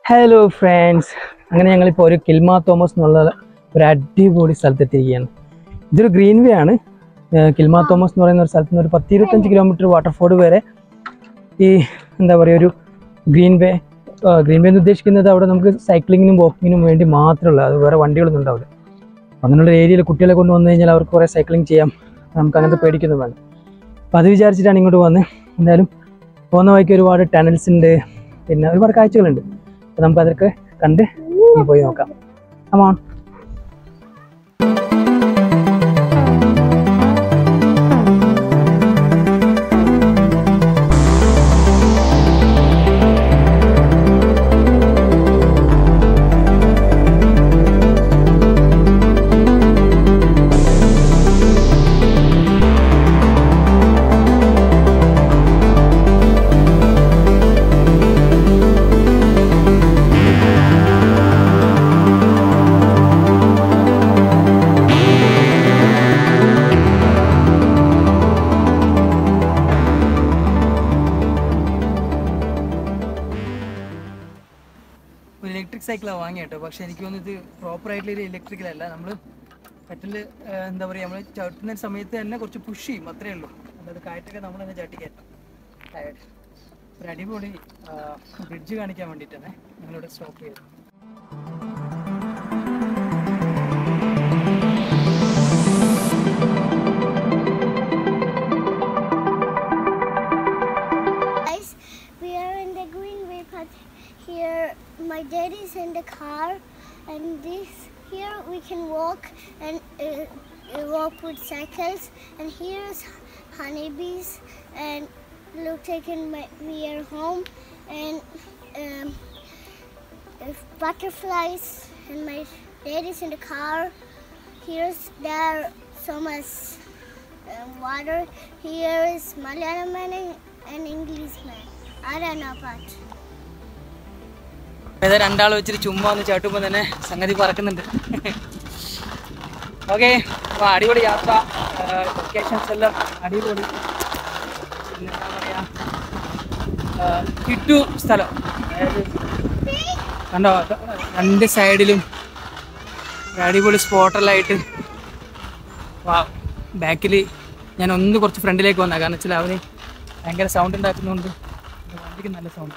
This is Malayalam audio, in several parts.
ഹലോ ഫ്രണ്ട്സ് അങ്ങനെ ഞങ്ങളിപ്പോൾ ഒരു കിൽമ തോമസ് എന്നുള്ള ഒരു അടിപൊളി സ്ഥലത്തെത്തിയിരിക്കുകയാണ് ഇതൊരു ഗ്രീൻ വേ ആണ് ഏഹ് കിൽമ തോമസ് എന്ന് പറയുന്ന ഒരു സ്ഥലത്ത് നിന്ന് ഒരു പത്ത് ഇരുപത്തഞ്ച് കിലോമീറ്റർ വാട്ടർഫോർഡ് വരെ ഈ എന്താ പറയുക ഒരു ഗ്രീൻ വേ ഗ്രീൻ വേ എന്ന് ഉദ്ദേശിക്കുന്നത് അവിടെ നമുക്ക് സൈക്ലിങ്ങിനും വാക്കിങ്ങിനും വേണ്ടി മാത്രമുള്ള അത് വേറെ വണ്ടികളൊന്നും ഉണ്ടാവില്ല അങ്ങനെയുള്ള ഏരിയയിൽ കുട്ടികളെ കൊണ്ട് വന്നു കഴിഞ്ഞാൽ അവർക്ക് കുറേ സൈക്ലിംഗ് ചെയ്യാം നമുക്ക് അങ്ങനത്തെ പേടിക്കൊന്നും വേണ്ട അപ്പോൾ അത് വിചാരിച്ചിട്ടാണ് ഇങ്ങോട്ട് വന്നത് എന്തായാലും പോകുന്ന വഴിക്ക് ഒരുപാട് ടണൽസ് ഉണ്ട് പിന്നെ ഒരുപാട് കാഴ്ചകളുണ്ട് അപ്പോൾ നമുക്ക് അതൊക്കെ കണ്ട് ഇനി പോയി നോക്കാം അമോൺ ഒരു ഇലക്ട്രിക് സൈക്കിളാണ് വാങ്ങിയ കേട്ടോ പക്ഷെ എനിക്ക് തോന്നുന്നു ഇത് പ്രോപ്പർ ആയിട്ടുള്ള ഒരു ഇലക്ട്രിക്കൽ അല്ല നമ്മൾ പെറ്റല് എന്താ പറയുക നമ്മൾ ചവിട്ടുന്ന സമയത്ത് തന്നെ കുറച്ച് പുഷ് ചെയ്യും അത്രേ ഉള്ളൂ അല്ലാതെ കാറ്റൊക്കെ നമ്മൾ തന്നെ ചട്ടി കയറ്റാം Tired. ഒരു അടിപൊളി ബ്രിഡ്ജ് കാണിക്കാൻ വേണ്ടിയിട്ടാണ് ഞങ്ങളിവിടെ സ്റ്റോപ്പ് ചെയ്തത് Guys, we are in the Greenway Park. Here, my dad is in the car, and this here we can walk and uh, uh, walk with cycles. And here's honeybees, and look, taking my we are home, and um, uh, butterflies. And my dad is in the car. Here's there so much um, water. Here is Malayalam man and, and English man. I don't know part. ഏതാ രണ്ടാൾ വെച്ചിട്ട് ചുമ്മാ ഒന്ന് ചാട്ടുമ്പോൾ തന്നെ സംഗതി പറക്കുന്നുണ്ട് ഓക്കെ അപ്പോൾ അടിപൊളി യാത്ര ലൊക്കേഷൻസ് എല്ലാം അടിപൊളി പിന്നെ എന്താ പറയുക കിട്ടു സ്ഥലം അതായത് കണ്ടോ രണ്ട് സൈഡിലും ഒരു അടിപൊളി സ്പോട്ടെല്ലായിട്ട് വാ ബാക്കിൽ ഞാൻ ഒന്ന് കുറച്ച് ഫ്രണ്ടിലേക്ക് വന്നാൽ കാരണം വെച്ചാൽ അവന് ഭയങ്കര സൗണ്ട് ഉണ്ടാക്കുന്നതുകൊണ്ട് വണ്ടിക്ക് നല്ല സൗണ്ട്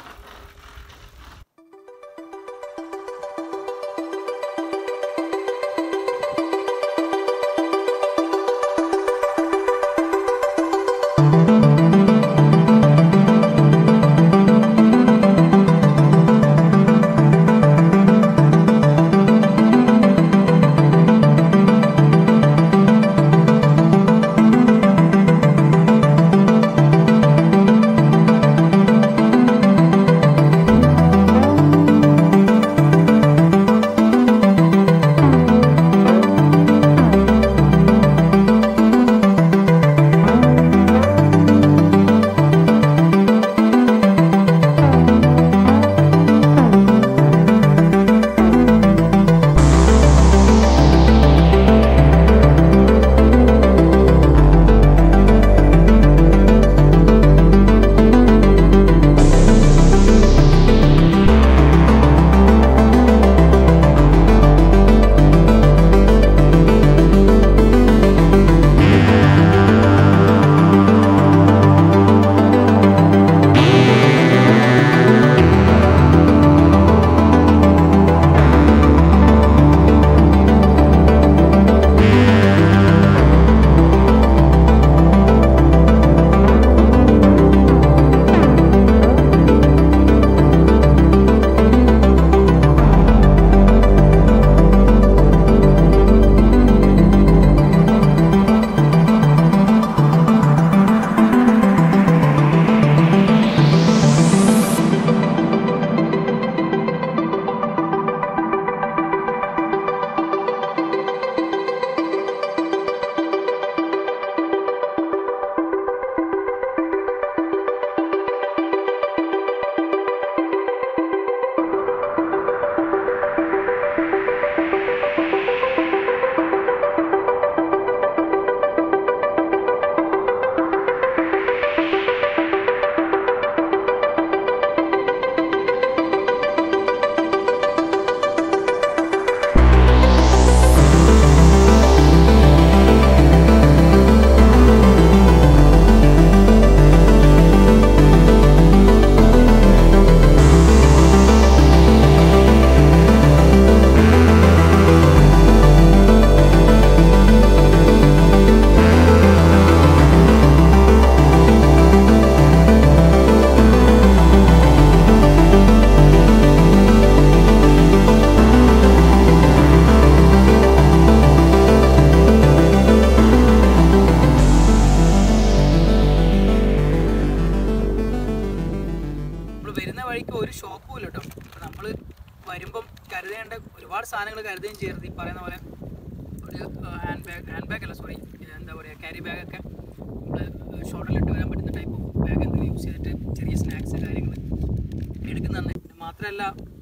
വരുന്ന വഴിക്ക് ഒരു ഷോപ്പും ഇല്ല കേട്ടോ നമ്മൾ വരുമ്പം കരുതേണ്ട ഒരുപാട് സാധനങ്ങൾ കരുതുകയും ചെയ്യരുത് ഈ പറയുന്ന പോലെ ഒരു ഹാൻഡ് ബാഗ് ഹാൻഡ് ബാഗ് അല്ല സോറി എന്താ പറയുക ക്യാരി ബാഗൊക്കെ നമ്മൾ ഷോർട്ടിലിട്ട് വരാൻ പറ്റുന്ന ടൈപ്പ് ഓഫ് ബാഗ് എന്തെങ്കിലും യൂസ് ചെയ്തിട്ട് ചെറിയ സ്നാക്സ് കാര്യങ്ങൾ എടുക്കുന്നതാണ് മാത്രമല്ല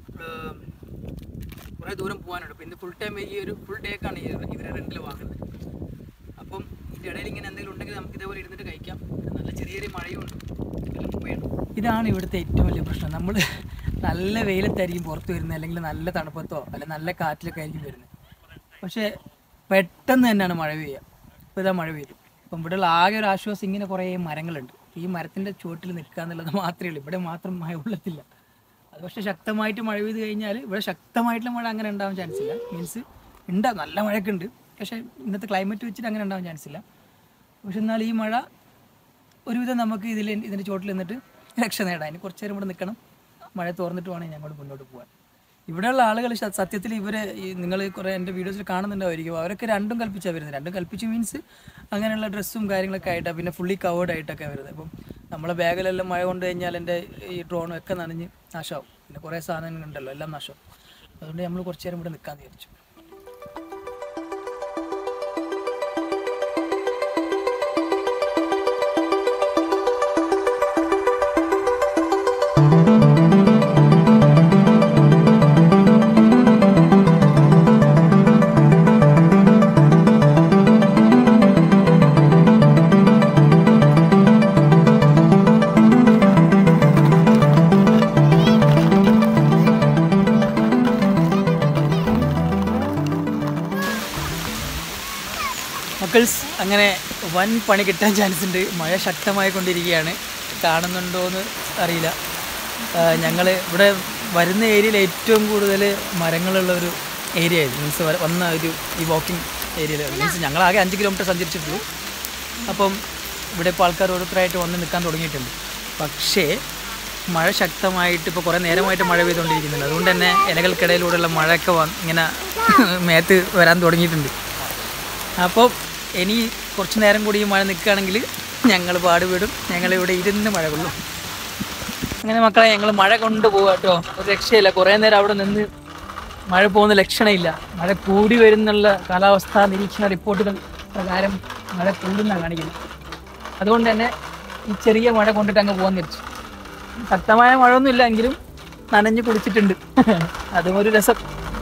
കുറേ ദൂരം പോകാനുണ്ട് അപ്പോൾ ഇന്ന് ഫുൾ ടൈം ഈ ഒരു ഫുൾ ഡേക്കാണ് ഈ ഇവരെ റെൻറ്റിൽ വാങ്ങുന്നത് അപ്പം ഇതിൻ്റെ ഇടയിൽ ഇങ്ങനെ എന്തെങ്കിലും ഉണ്ടെങ്കിൽ നമുക്ക് ഇതേപോലെ ഇരുന്നിട്ട് കഴിക്കാം നല്ല ചെറിയ ചെറിയ മഴയും ഉണ്ട് എല്ലാം പോയാണ് ഇതാണ് ഇവിടുത്തെ ഏറ്റവും വലിയ പ്രശ്നം നമ്മൾ നല്ല വെയിലത്തായിരിക്കും പുറത്ത് വരുന്നത് അല്ലെങ്കിൽ നല്ല തണുപ്പത്തോ അല്ലെങ്കിൽ നല്ല കാറ്റിലൊക്കെ ആയിരിക്കും വരുന്നത് പക്ഷേ പെട്ടെന്ന് തന്നെയാണ് മഴ പെയ്യുക ഇപ്പോൾ ഇതാ മഴ പെയ്തു അപ്പം ഇവിടെയുള്ള ആകെ ഒരു ആശ്വാസം ഇങ്ങനെ കുറേ മരങ്ങളുണ്ട് ഈ മരത്തിൻ്റെ ചുവട്ടിൽ നിൽക്കുക എന്നുള്ളത് മാത്രമേ ഉള്ളൂ ഇവിടെ മാത്രം മഴ കൊള്ളത്തില്ല അത് പക്ഷേ ശക്തമായിട്ട് മഴ പെയ്ത് കഴിഞ്ഞാൽ ഇവിടെ ശക്തമായിട്ടുള്ള മഴ അങ്ങനെ ഉണ്ടാവാൻ ചാൻസ് ഇല്ല മീൻസ് ഉണ്ടാവും നല്ല മഴയൊക്കെ ഉണ്ട് പക്ഷേ ഇന്നത്തെ ക്ലൈമറ്റ് വെച്ചിട്ട് അങ്ങനെ ഉണ്ടാവാൻ ചാൻസ് ഇല്ല പക്ഷെ എന്നാൽ ഈ മഴ ഒരുവിധം നമുക്ക് ഇതിൽ ഇതിൻ്റെ ചോട്ടിൽ നിന്നിട്ട് രക്ഷ നേടാം ഇനി കുറച്ച് നേരം ഇവിടെ നിൽക്കണം മഴ തോർന്നിട്ട് വേണം ഞങ്ങൾ മുന്നോട്ട് പോകാൻ ഇവിടെയുള്ള ആളുകൾ ശ- സത്യത്തിൽ ഇവരെ ഈ നിങ്ങൾ കുറേ എൻ്റെ വീഡിയോസിൽ കാണുന്നുണ്ടായിരിക്കും അവരൊക്കെ രണ്ടും കൽപ്പിച്ചാണ് വരുന്നത് രണ്ടും കൽപ്പിച്ച് മീൻസ് അങ്ങനെയുള്ള ഡ്രസ്സും കാര്യങ്ങളൊക്കെ ആയിട്ടാണ് പിന്നെ ഫുള്ളി കവേർഡ് ആയിട്ടൊക്കെ വരുന്നത് അപ്പം നമ്മളെ ബാഗിലെല്ലാം മഴ കൊണ്ട് കഴിഞ്ഞാൽ എൻ്റെ ഈ ഡ്രോണും ഒക്കെ നനഞ്ഞ് നാശമാവും പിന്നെ കുറേ സാധനങ്ങളുണ്ടല്ലോ എല്ലാം നാശമാവും അതുകൊണ്ട് നമ്മൾ കുറച്ച് നേരം ഇവിടെ നിൽക്കാമെന്ന് വിചാരിച്ചു മക്കൾസ് അങ്ങനെ വൻ പണി കിട്ടാൻ ചാൻസ് ഉണ്ട് മഴ ശക്തമായി കൊണ്ടിരിക്കുകയാണ് കാണുന്നുണ്ടോ എന്ന് അറിയില്ല ഞങ്ങൾ ഇവിടെ വരുന്ന ഏരിയയിൽ ഏറ്റവും കൂടുതൽ മരങ്ങളുള്ള ഒരു ഏരിയ ആയിരുന്നു മീൻസ് വന്ന ഒരു ഈ വാക്കിംഗ് ഏരിയയിൽ മീൻസ് ഞങ്ങളാകെ അഞ്ച് കിലോമീറ്റർ സഞ്ചരിച്ചിട്ടുള്ളൂ അപ്പം ഇവിടെ ഇപ്പോൾ ആൾക്കാർ ഓരോരുത്തരായിട്ട് വന്ന് നിൽക്കാൻ തുടങ്ങിയിട്ടുണ്ട് പക്ഷേ മഴ ശക്തമായിട്ട് ഇപ്പോൾ കുറേ നേരമായിട്ട് മഴ പെയ്തുകൊണ്ടിരിക്കുന്നുണ്ട് അതുകൊണ്ട് തന്നെ ഇലകൾക്കിടയിലൂടെയുള്ള മഴയൊക്കെ വന്ന് ഇങ്ങനെ മേത്ത് വരാൻ തുടങ്ങിയിട്ടുണ്ട് അപ്പോൾ ഇനി കുറച്ച് നേരം കൂടി ഈ മഴ നിൽക്കുകയാണെങ്കിൽ ഞങ്ങൾ പാടുപെടും ഞങ്ങളിവിടെ ഇരുന്ന് മഴ കൊള്ളും അങ്ങനെ മക്കളെ ഞങ്ങൾ മഴ കൊണ്ടുപോകാം കേട്ടോ ഒരു രക്ഷയില്ല കുറേ നേരം അവിടെ നിന്ന് മഴ പോകുന്ന ലക്ഷണമില്ല മഴ കൂടി വരുന്നുള്ള കാലാവസ്ഥാ നിരീക്ഷണ റിപ്പോർട്ടുകൾ പ്രകാരം മഴ കൂടുന്ന കാണിക്കുന്നത് അതുകൊണ്ട് തന്നെ ഈ ചെറിയ മഴ കൊണ്ടിട്ട് അങ്ങ് പോകാൻ തിരിച്ചു ശക്തമായ മഴയൊന്നും ഇല്ല എങ്കിലും നനഞ്ഞ് കുടിച്ചിട്ടുണ്ട് അതും ഒരു രസം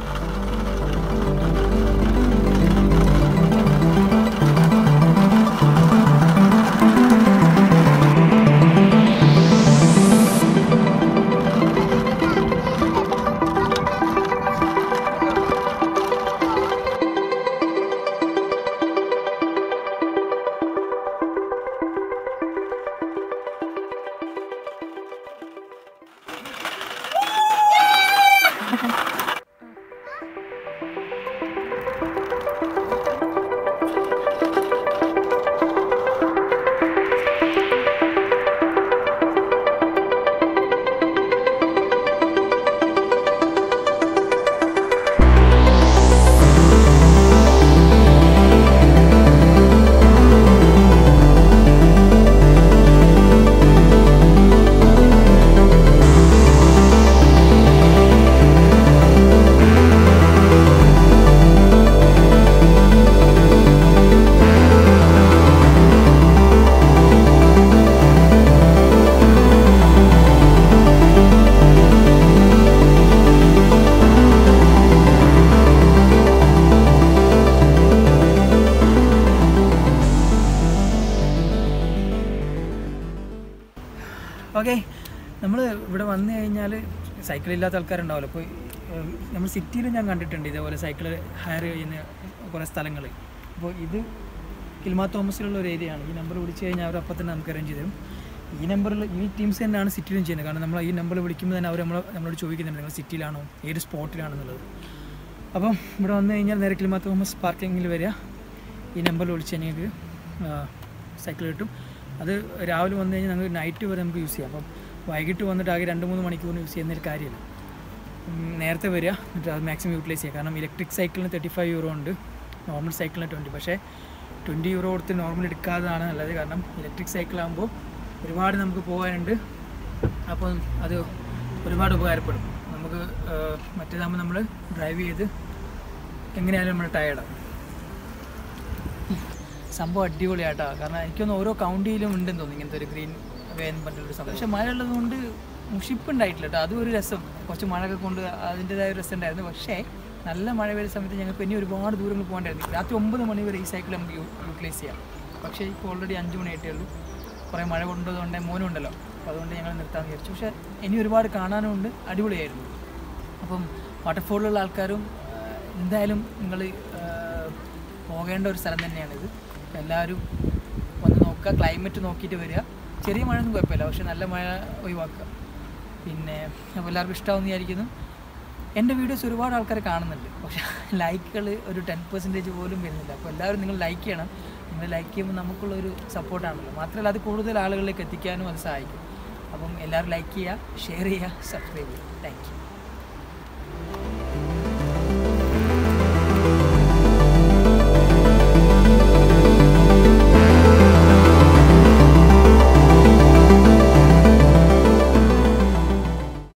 ഓക്കെ നമ്മൾ ഇവിടെ വന്നു കഴിഞ്ഞാൽ സൈക്കിൾ ഇല്ലാത്ത ആൾക്കാരുണ്ടാവുമല്ലോ അപ്പോൾ നമ്മൾ സിറ്റിയിൽ ഞാൻ കണ്ടിട്ടുണ്ട് ഇതേപോലെ സൈക്കിൾ ഹയർ ചെയ്യുന്ന കുറേ സ്ഥലങ്ങൾ അപ്പോൾ ഇത് കിൽമാ തോമസിലുള്ള ഒരു ഏരിയ ആണ് ഈ നമ്പർ വിളിച്ചു കഴിഞ്ഞാൽ അവർ അപ്പം തന്നെ നമുക്ക് അറേഞ്ച് ചെയ്ത് തരും ഈ നമ്പറിൽ ഈ ടീംസ് തന്നെയാണ് സിറ്റിയിലും ചെയ്യുന്നത് കാരണം നമ്മൾ ഈ നമ്പർ വിളിക്കുമ്പോൾ തന്നെ അവർ നമ്മൾ നമ്മളോട് ചോദിക്കുന്നുണ്ട് നിങ്ങൾ സിറ്റിയിലാണോ ഏത് സ്പോട്ടിലാണെന്നുള്ളത് അപ്പം ഇവിടെ വന്നു കഴിഞ്ഞാൽ നേരെ കിൽമാ തോമസ് പാർക്കിങ്ങിൽ വരിക ഈ നമ്പറിൽ വിളിച്ച് ഞങ്ങൾക്ക് സൈക്കിൾ കിട്ടും അത് രാവിലെ വന്നു കഴിഞ്ഞാൽ നമുക്ക് നൈറ്റ് വരെ നമുക്ക് യൂസ് ചെയ്യാം അപ്പം വൈകിട്ട് വന്നിട്ട് ആകെ രണ്ട് മൂന്ന് മണിക്കൂറിന് യൂസ് ചെയ്യുന്ന ഒരു കാര്യമില്ല ഉം, നേരത്തെ വരിക എന്നിട്ട് അത് മാക്സിമം യൂട്ടിലൈസ് ചെയ്യുക കാരണം ഇലക്ട്രിക് സൈക്കിളിന് തേർട്ടി ഫൈവ് യൂറോ ഉണ്ട് നോർമൽ സൈക്കിളിന് ട്വൻറ്റി പക്ഷേ ട്വൻറ്റി യൂറോ കൊടുത്ത് നോർമൽ എടുക്കാത്തതാണ് നല്ലത് കാരണം ഇലക്ട്രിക് സൈക്കിളാകുമ്പോൾ ഒരുപാട് നമുക്ക് പോകാനുണ്ട് അപ്പം അത് ഒരുപാട് ഉപകാരപ്പെടും നമുക്ക് ഏഹ്, മറ്റേതാകുമ്പോൾ നമ്മൾ ഡ്രൈവ് ചെയ്ത് എങ്ങനെയായാലും നമ്മൾ ടയേർഡാവും സംഭവം അടിപൊളിയാട്ടോ കാരണം എനിക്കൊന്ന് ഓരോ കൗണ്ടിയിലും ഉണ്ടെന്ന് തോന്നുന്നു ഇങ്ങനത്തെ ഒരു ഗ്രീൻ വേ എന്ന് പറഞ്ഞൊരു സംഭവം പക്ഷെ മഴ ഉള്ളതുകൊണ്ട് മുഷിപ്പ് ഉണ്ടായിട്ടില്ല കേട്ടോ അതും ഒരു രസം കുറച്ച് മഴയൊക്കെ കൊണ്ട് അതിൻ്റെതായ ഒരു രസം ഉണ്ടായിരുന്നു പക്ഷേ നല്ല മഴ പെയ്ത സമയത്ത് ഞങ്ങൾക്ക് ഇനി ഒരുപാട് ദൂരങ്ങൾ പോകേണ്ടായിരുന്നു രാത്രി ഒമ്പത് മണി വരെ ഈ സൈക്കിൾ നമുക്ക് യൂട്ടിലൈസ് ചെയ്യാം പക്ഷേ ഇപ്പോൾ ഓൾറെഡി അഞ്ച് മണി ആയിട്ടേ ഉള്ളൂ കുറേ മഴ കൊണ്ടതുകൊണ്ട് മോനും ഉണ്ടല്ലോ അപ്പോൾ അതുകൊണ്ട് ഞങ്ങൾ നിർത്താമെന്ന് വിചാരിച്ചു പക്ഷേ ഇനി ഒരുപാട് കാണാനും ഉണ്ട് അടിപൊളിയായിരുന്നു അപ്പം വാട്ടർഫോളിലുള്ള ആൾക്കാരും ആ, എന്തായാലും നിങ്ങൾ പോകേണ്ട ഒരു സ്ഥലം തന്നെയാണിത് അപ്പോൾ എല്ലാവരും വന്ന് നോക്കുക ക്ലൈമറ്റ് നോക്കിയിട്ട് വരിക ചെറിയ മഴയൊന്നും കുഴപ്പമില്ല പക്ഷെ നല്ല മഴ ഒഴിവാക്കുക പിന്നെ അപ്പോൾ എല്ലാവർക്കും ഇഷ്ടമാവുമെന്ന് വിചാരിക്കുന്നു എൻ്റെ വീഡിയോസ് ഒരുപാട് ആൾക്കാർ കാണുന്നുണ്ട് പക്ഷേ ലൈക്കുകൾ ഒരു ടെൻ പെർസെൻറ്റേജ് പോലും വരുന്നില്ല അപ്പോൾ എല്ലാവരും നിങ്ങൾ ലൈക്ക് ചെയ്യണം നിങ്ങൾ ലൈക്ക് ചെയ്യുമ്പോൾ നമുക്കുള്ളൊരു സപ്പോർട്ടാണല്ലോ മാത്രമല്ല അത് കൂടുതൽ ആളുകളിലേക്ക് എത്തിക്കാനും അത് സഹായിക്കും അപ്പം എല്ലാവരും ലൈക്ക് ചെയ്യുക ഷെയർ ചെയ്യുക സബ്സ്ക്രൈബ് ചെയ്യുക താങ്ക് യു